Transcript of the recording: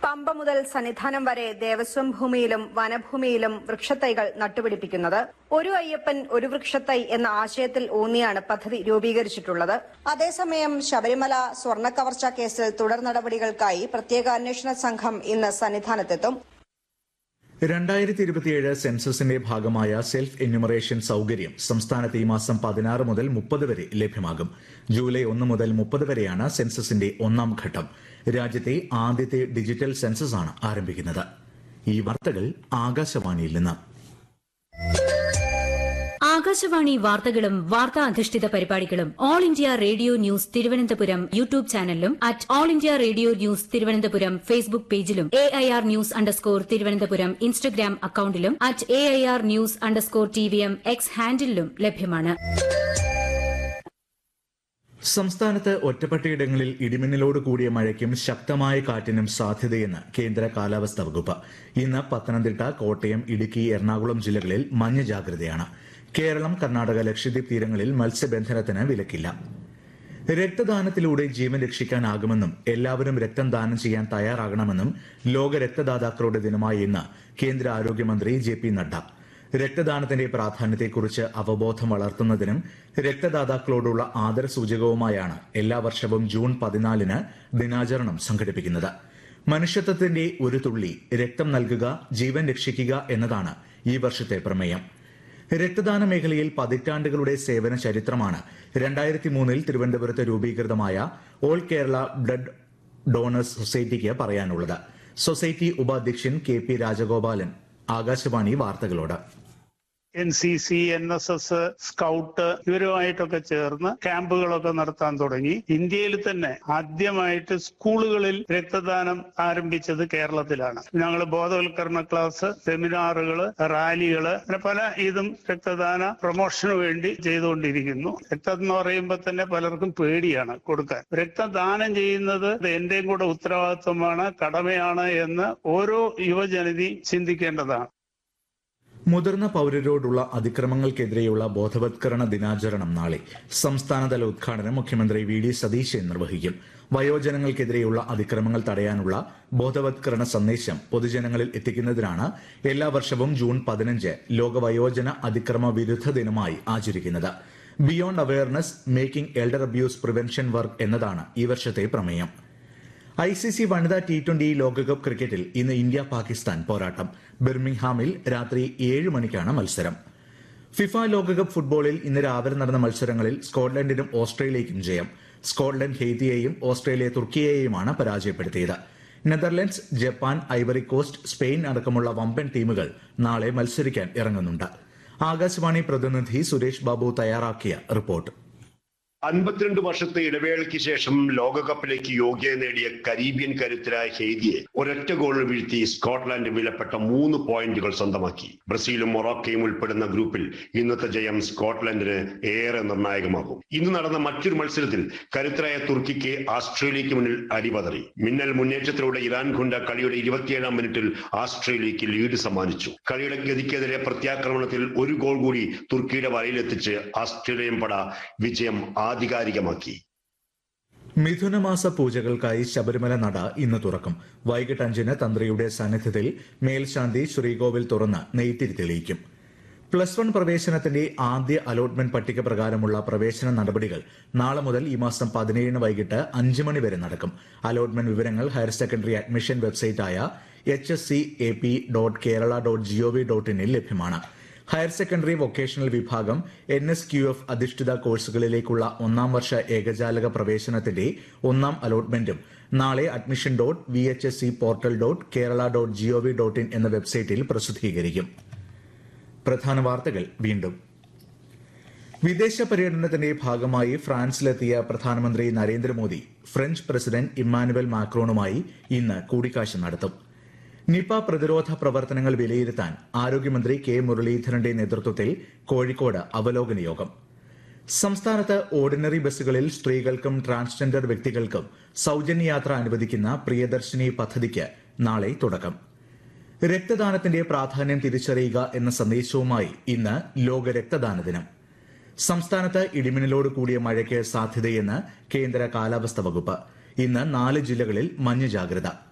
പമ്പ മുതൽ സന്നിധാനം വരെ ദേവസ്വം ഭൂമിയിലും വനഭൂമിയിലും വൃക്ഷത്തൈകൾ നട്ടുപിടിപ്പിക്കുന്നത് ഒരു അയ്യപ്പൻ ഒരു വൃക്ഷത്തൈ എന്ന ആശയത്തിൽ ഊന്നിയാണ് പദ്ധതി രൂപീകരിച്ചിട്ടുള്ളത് അതേസമയം ശബരിമല സ്വർണ്ണ കവർച്ചാ കേസിൽ തുടർ നടപടികൾക്കായി പ്രത്യേക അന്വേഷണ സംഘം ഇന്ന് സന്നിധാനത്തെത്തും രണ്ടായിരത്തി ഇരുപത്തിയേഴ് സെൻസസിന്റെ ഭാഗമായ സെൽഫ് എന്യൂമറേഷൻ സൌകര്യം സംസ്ഥാനത്ത് ഈ മാസം പതിനാറ് മുതൽ മുപ്പത് വരെ ലഭ്യമാകും ജൂലൈ ഒന്ന് മുതൽ മുപ്പത് വരെയാണ് സെൻസസിന്റെ ഒന്നാം ഘട്ടം രാജ്യത്തെ ആദ്യത്തെ ഡിജിറ്റൽ സെൻസസ് ആണ് ആരംഭിക്കുന്നത് ഈ വാർത്തകൾ ആകാശവാണിയിൽ നിന്ന് ആകാശവാണി വാർത്തകളും വാർത്താ അധിഷ്ഠിത പരിപാടികളും all India radio news Thiruvananthapuram YouTube ചാനലിലും at all India radio news Thiruvananthapuram Facebook പേജിലും A I R news underscore Thiruvananthapuram Instagram അക്കൌണ്ടിലും at A I R news underscore T V M X ഹാൻഡിലും ലഭ്യമാണ് സംസ്ഥാനത്ത് ഒറ്റപ്പെട്ടയിടങ്ങളിൽ ഇടിമിന്നലോട് കൂടിയ മഴയ്ക്കും ശക്തമായ കാറ്റിനും സാധ്യതയെന്ന് കേന്ദ്ര കാലാവസ്ഥാ വകുപ്പ് ഇന്ന് പത്തനംതിട്ട കോട്ടയം ഇടുക്കി എറണാകുളം ജില്ലകളിൽ മഞ്ഞ ജാഗ്രതയാണ് കേരളം കർണാടക ലക്ഷദ്വീപ് തീരങ്ങളിൽ മത്സ്യബന്ധനത്തിന് വിലക്കില്ല രക്തദാനത്തിലൂടെ ജീവൻ രക്ഷിക്കാനാകുമെന്നും എല്ലാവരും രക്തം ദാനം ചെയ്യാൻ തയ്യാറാകണമെന്നും ലോക രക്തദാതാക്കളുടെ ദിനമായ ഇന്ന് കേന്ദ്ര ആരോഗ്യമന്ത്രി ജെ പി നഡ്ഡ രക്തദാനത്തിന്റെ പ്രാധാന്യത്തെക്കുറിച്ച് അവബോധം വളർത്തുന്നതിനും രക്തദാതാക്കളോടുള്ള ആദരസൂചകവുമായാണ് എല്ലാ വർഷവും ജൂൺ പതിനാലിന് ദിനാചരണം സംഘടിപ്പിക്കുന്നത് മനുഷ്യത്വത്തിന്റെ ഒരു തുള്ളി രക്തം നൽകുക ജീവൻ രക്ഷിക്കുക എന്നതാണ് ഈ വർഷത്തെ പ്രമേയം രക്തദാന മേഖലയിൽ പതിറ്റാണ്ടുകളുടെ സേവന ചരിത്രമാണ് രണ്ടായിരത്തി മൂന്നിൽ തിരുവനന്തപുരത്ത് രൂപീകൃതമായ ഓൾ കേരള ബ്ലഡ് ഡോണേഴ്സ് സൊസൈറ്റിക്ക് പറയാനുള്ളത് സൊസൈറ്റി ഉപാധ്യക്ഷൻ കെ പി രാജഗോപാലൻ ആകാശവാണി വാർത്തകളോട് N C C N S S scout ഇവരുമായിട്ടൊക്കെ ചേർന്ന് ക്യാമ്പുകളൊക്കെ നടത്താൻ തുടങ്ങി ഇന്ത്യയിൽ തന്നെ ആദ്യമായിട്ട് സ്കൂളുകളിൽ രക്തദാനം ആരംഭിച്ചത് കേരളത്തിലാണ് ഞങ്ങൾ ബോധവൽക്കരണ ക്ലാസ് സെമിനാറുകൾ റാലികൾ അങ്ങനെ പല ഇതും രക്തദാന പ്രൊമോഷന് വേണ്ടി ചെയ്തുകൊണ്ടിരിക്കുന്നു രക്തം എന്ന് പറയുമ്പോൾ തന്നെ പലർക്കും പേടിയാണ് കൊടുക്കാൻ രക്തദാനം ചെയ്യുന്നത് ഇത് എന്റെയും കൂടെ ഉത്തരവാദിത്വമാണ് കടമയാണ് എന്ന് ഓരോ യുവജനതി ചിന്തിക്കേണ്ടതാണ് മുതിർന്ന പൌരരോടുള്ള അതിക്രമങ്ങൾക്കെതിരെയുള്ള ബോധവത്കരണ ദിനാചരണം നാളെ സംസ്ഥാനതല ഉദ്ഘാടനം മുഖ്യമന്ത്രി വി ഡി സതീശൻ നിർവഹിക്കും വയോജനങ്ങൾക്കെതിരെയുള്ള അതിക്രമങ്ങൾ തടയാനുള്ള ബോധവത്കരണ സന്ദേശം പൊതുജനങ്ങളിൽ എത്തിക്കുന്നതിനാണ് എല്ലാ വർഷവും ജൂൺ പതിനഞ്ച് ലോക വയോജന അതിക്രമ വിരുദ്ധ ദിനമായി ആചരിക്കുന്നത് beyond awareness making elder abuse prevention work എന്നതാണ് ഈ വർഷത്തെ പ്രമേയം ഐ സി സി വനിതാ ടി ട്വന്റി ലോകകപ്പ് ക്രിക്കറ്റിൽ ഇന്ന് ഇന്ത്യ പാകിസ്ഥാൻ പോരാട്ടം ബിർമിംഗ്ഹാമിൽ രാത്രി ഏഴ് മണിക്കാണ് മത്സരം ഫിഫ ലോകകപ്പ് ഫുട്ബോളിൽ ഇന്ന് രാവിലെ നടന്ന മത്സരങ്ങളിൽ സ്കോട്ട്ലൻഡിനും ഓസ്ട്രേലിയയ്ക്കും ജയം സ്കോട്ട്ലൻഡ് ഹെയ്ത്തിയെയും ഓസ്ട്രേലിയ തുർക്കിയെയുമാണ് പരാജയപ്പെടുത്തിയത് Netherlands Japan Ivory Coast Spain അടക്കമുള്ള വമ്പൻ ടീമുകൾ നാളെ മത്സരിക്കാൻ ഇറങ്ങുന്നുണ്ട് ആകാശവാണി പ്രതിനിധി സുരേഷ് ബാബു തയ്യാറാക്കിയ റിപ്പോർട്ട് അൻപത്തിരണ്ട് വർഷത്തെ ഇടവേളയ്ക്ക് ശേഷം ലോകകപ്പിലേക്ക് യോഗ്യത നേടിയ കരീബിയൻ കരുത്തരായ ഹെയ്തിയെ ഒരൊറ്റ ഗോളിൽ വീഴ്ത്തി സ്കോട്ട്ലാൻഡ് വിലപ്പെട്ട മൂന്ന് പോയിന്റുകൾ സ്വന്തമാക്കി ബ്രസീലും മൊറോക്കയും ഉൾപ്പെടുന്ന ഗ്രൂപ്പിൽ ഇന്നത്തെ ജയം സ്കോട്ട്ലൻഡിന് ഏറെ നിർണായകമാകും ഇന്ന് നടന്ന മറ്റൊരു മത്സരത്തിൽ കരുത്തരായ തുർക്കിക്ക് ആസ്ട്രേലിയക്ക് മുന്നിൽ അടിപതറി മിന്നൽ മുന്നേറ്റത്തിലൂടെ ഇറാൻ ഖുണ്ട കളിയുടെ ഇരുപത്തിയേഴാം മിനിറ്റിൽ ആസ്ട്രേലിയക്ക് ലീഡ് സമ്മാനിച്ചു കളിയുടെ ഗതിക്കെതിരെ പ്രത്യാക്രമണത്തിൽ ഒരു ഗോൾ കൂടി തുർക്കിയുടെ വലയിലെത്തിച്ച് ആസ്ട്രേലിയൻ പട വിജയം ആധികാരികമാക്കി മിഥുനമാസ പൂജകൾക്കായി ശബരിമല നട ഇന്ന് തുറക്കും വൈകിട്ട് അഞ്ചിന് തന്ത്രിയുടെ സാന്നിധ്യത്തിൽ മേൽശാന്തി ശ്രീകോവിൽ തുറന്ന് നെയ്ത്തിരി തെളിയിക്കും പ്ലസ് വൺ പ്രവേശനത്തിന്റെ ആദ്യ അലോട്ട്മെന്റ് പട്ടിക പ്രകാരമുള്ള പ്രവേശന നടപടികൾ നാളെ മുതൽ ഈ മാസം പതിനേഴിന് വൈകിട്ട് അഞ്ച് മണി വരെ നടക്കും അലോട്ട്മെന്റ് വിവരങ്ങൾ ഹയർ സെക്കൻഡറി അഡ്മിഷൻ വെബ്സൈറ്റായ H S C A P dot Kerala dot gov dot ഇനിൽ ലഭ്യമാണ് ഹയർ സെക്കൻഡറി വൊക്കേഷണൽ വിഭാഗം എൻ എസ് ക്യു എഫ് അധിഷ്ഠിത കോഴ്സുകളിലേക്കുള്ള ഒന്നാം വർഷ ഏകജാലക പ്രവേശനത്തിന്റെ ഒന്നാം അലോട്ട്മെന്റും നാളെ admission dot V H S C portal dot Kerala dot gov dot in എന്ന വെബ്സൈറ്റിൽ പ്രസിദ്ധീകരിക്കും പ്രധാന വാർത്തകൾ വീണ്ടും വിദേശ പര്യടനത്തിന്റെ ഭാഗമായി ഫ്രാൻസിലെത്തിയ പ്രധാനമന്ത്രി നരേന്ദ്രമോദി ഫ്രഞ്ച് പ്രസിഡന്റ് ഇമ്മാനുവൽ മാക്രോണുമായി ഇന്ന് കൂടിക്കാഴ്ച നടത്തും നിപ പ്രതിരോധ പ്രവർത്തനങ്ങൾ വിലയിരുത്താൻ ആരോഗ്യമന്ത്രി കെ മുരളീധരന്റെ നേതൃത്വത്തിൽ കോഴിക്കോട് അവലോകന യോഗം സംസ്ഥാനത്ത് ഓർഡിനറി ബസ്സുകളിൽ സ്ത്രീകൾക്കും ട്രാൻസ്ജെൻഡർ വ്യക്തികൾക്കും സൌജന്യ യാത്ര അനുവദിക്കുന്ന പ്രിയദർശിനി പദ്ധതിക്ക് നാളെ തുടക്കം രക്തദാനത്തിന്റെ പ്രാധാന്യം തിരിച്ചറിയുക എന്ന സന്ദേശവുമായി ഇന്ന് ലോക രക്തദാന ദിനം സംസ്ഥാനത്ത് ഇടിമിന്നലോട് കൂടിയ മഴയ്ക്ക് സാധ്യതയെന്ന് കേന്ദ്ര കാലാവസ്ഥാ വകുപ്പ് ഇന്ന് നാല് ജില്ലകളിൽ മഞ്ഞ ജാഗ്രത